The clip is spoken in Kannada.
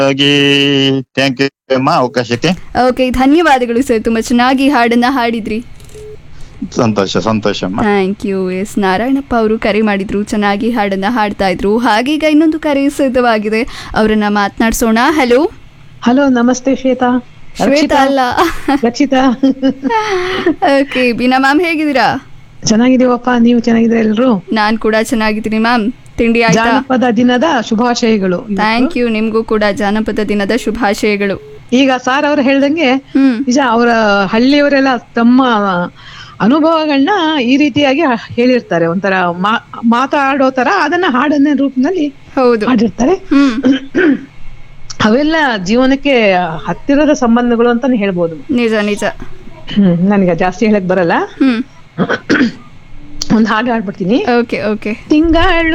ಹಾಗಾಗಿ ಥ್ಯಾಂಕ್ ಯು ಅಮ್ಮ ಅವಕಾಶಕ್ಕೆ ಓಕೆ ಧನ್ಯವಾದಗಳು ಸರ್ ತುಂಬಾ ಚೆನ್ನಾಗಿ ಹಾಡನ್ನ ಹಾಡಿದ್ರಿ ಸಂತೋಷ ಸಂತೋಷ ಅಮ್ಮ ಥ್ಯಾಂಕ್ ಯು ಎಸ್ ನಾರಾಯಣಪ್ಪ ಅವರು ಕರೆ ಮಾಡಿದ್ರು ಚೆನ್ನಾಗಿ ಹಾಡನ್ನ ಹಾಡ್ತಾ ಇದ್ರು ಹಾಗೀಗ ಇನ್ನೊಂದು ಕರೆ ಸಿದ್ಧವಾಗಿದೆ ಅವರನ್ನ ಮಾತನಾಡಿಸೋಣ ಹಲೋ ಹಲೋ ನಮಸ್ತೆ ಶ್ವೇತಾ ಶ್ವೇತಾ ಅಲ್ಲ ರಕ್ಷಿತಾ ಓಕೆ ಬೀನಾ ಮ್ಯಾಮ್ ಹೇಗಿದ್ದೀರಾ ಚೆನ್ನಾಗಿದೀವಪ್ಪ ನೀವು ಚೆನ್ನಾಗಿದ್ರೆ ಎಲ್ರು ನಾನ್ ಕೂಡ ಚೆನ್ನಾಗಿದ್ದೀನಿ ಮ್ಯಾಮ್ ತಿಂಡಿ ಆಯ್ತಾ ಜಾನಪದ ದಿನದ ಶುಭಾಶಯಗಳು ಥ್ಯಾಂಕ್ ಯು ನಿಮ್ಗೂ ಕೂಡ ಜಾನಪದ ದಿನದ ಶುಭಾಶಯಗಳು ಈಗ ಸಾರ್ ಅವ್ರು ಹೇಳ್ದಂಗೆ ಹ್ಮ್ ನಿಜ ಅವರ ಹಳ್ಳಿಯವರೆಲ್ಲ ತಮ್ಮ ಅನುಭವಗಳನ್ನ ಈ ರೀತಿಯಾಗಿ ಹೇಳಿರ್ತಾರೆ ಒಂಥರ ಮಾ- ಮಾತಾಡೋ ತರ ಅದನ್ನ ಹಾಡನ್ನ ರೂಪದಲ್ಲಿ ಹೌದು ಹಾಡಿರ್ತಾರೆ ಹ್ಮ್ ಅವೆಲ್ಲ ಜೀವನಕ್ಕೆ ಹತ್ತಿರದ ಸಂಬಂಧಗಳು ಅಂತಾನೆ ಹೇಳ್ಬೋದು ನಿಜ ನಿಜ ಹ್ಮ್ ನನಗೆ ಜಾಸ್ತಿ ಹೇಳಕ್ ಬರಲ್ಲ ಹ್ಮ್ ಒಂದ್ ಹಾಡು ಹಾಡ್ಬಿಡ್ತೀನಿ ಓಕೆ ಓಕೆ ತಿಂಗಳು